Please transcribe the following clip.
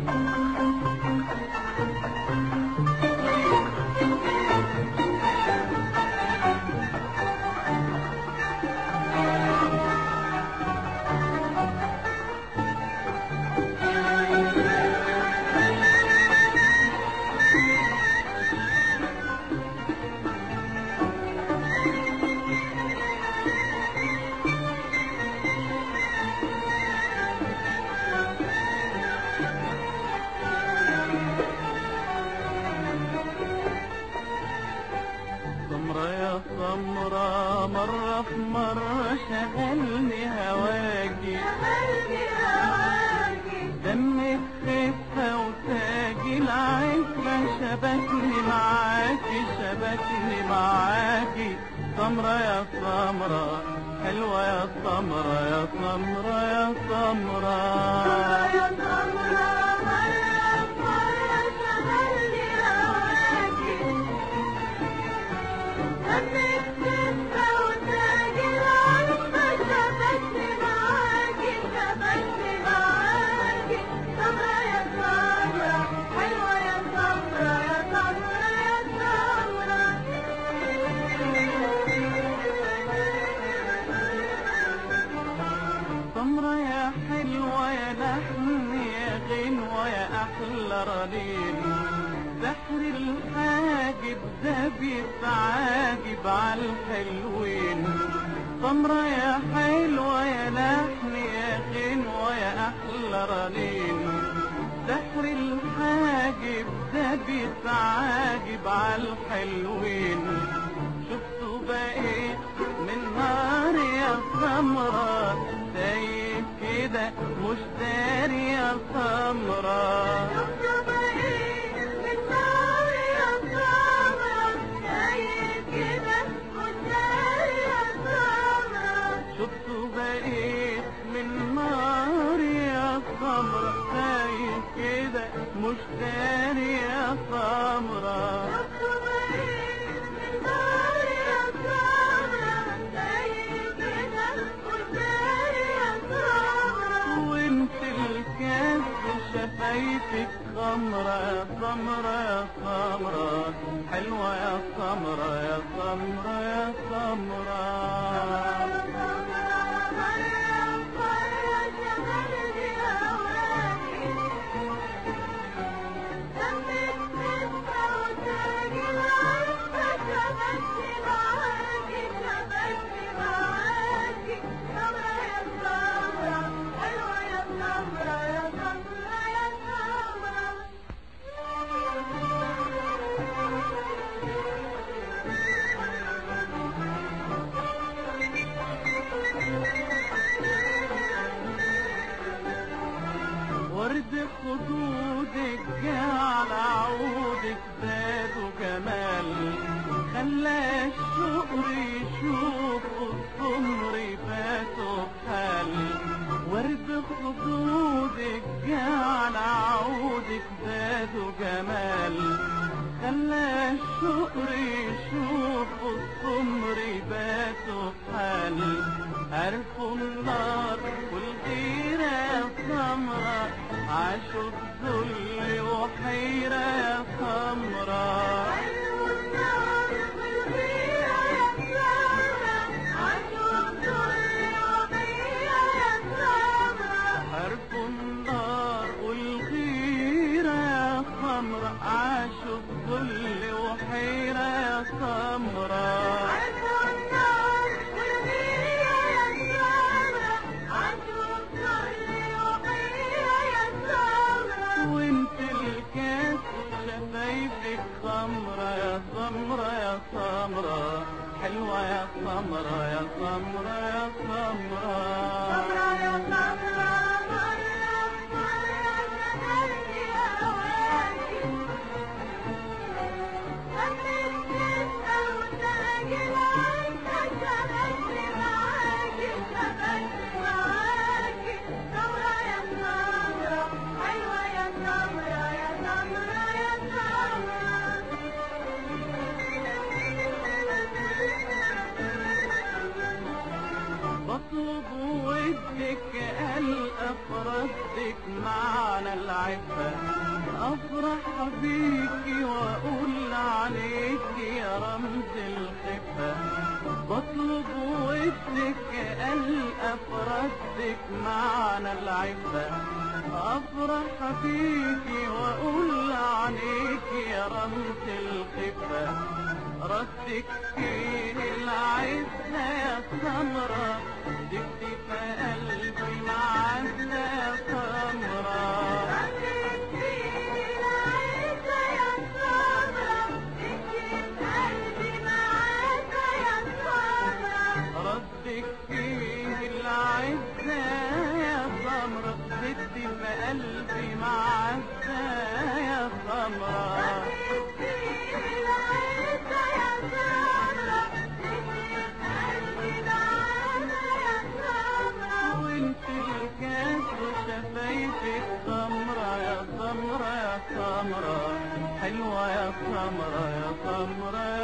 سمرة يا سمرة مرة في مرة شغلني هواكي دمك خفة وتاجي العفة شبكني معاكي شبكني معاكي سمرة يا سمرة حلوة يا سمرة يا سمرة يا سمرة سمرة يا حلوة يا لحن يا غنوة يا أحلى رنين سحر الحاجب ده بيتعاجب على الحلوين سمرة يا حلوة يا لحن يا غنوة يا أحلى رنين سحر الحاجب ده بيتعاجب على الحلوين شفتوا بقيت من نار يا سمرة سايب كده مش داري يا سمرة شفتوا بقيت من نار يا سمرة سايب كده مش داري يا سمرة وانت الكاس شفايفك خمرة يا سمرة يا سمرة حلوة يا سمرة يا سمرة يا سمرة ورد خدودك جعل عودك زاد جمال خلى الشقر يشوف السمر فاته بحال ورد خدودك جعل عودك زاد جمال خلى الشقر يشوف السمر باته بحال عرفوا النار والغيرة يا سمرة عاشوا الذل وحيرة يا سمرة عرفوا النار والغيرة يا سمرة عاشوا الذل وحيرة يا سمرة وانت الكاس شفايفك خمرة يا سمرة يا سمرة حلوة يا سمرة يا سمرة يا سمرة Thank you. ردك معنى العفة أفرح بيكي وأقول عليكي يا رمز الخفة بطلب ودك ألقى فردك معنى العفة أفرح بيكي وأقول عليكي يا رمز الخفة ردك فيه العزة يا سمرة دكتي في قلبي معزة يا سمرة ردك فيه العزة يا سمرة دكتي في قلبي معزة يا سمرة وانت الكاس وشفايفك سمرة يا سمرة يا سمرة حلوة يا سمرة يا سمرة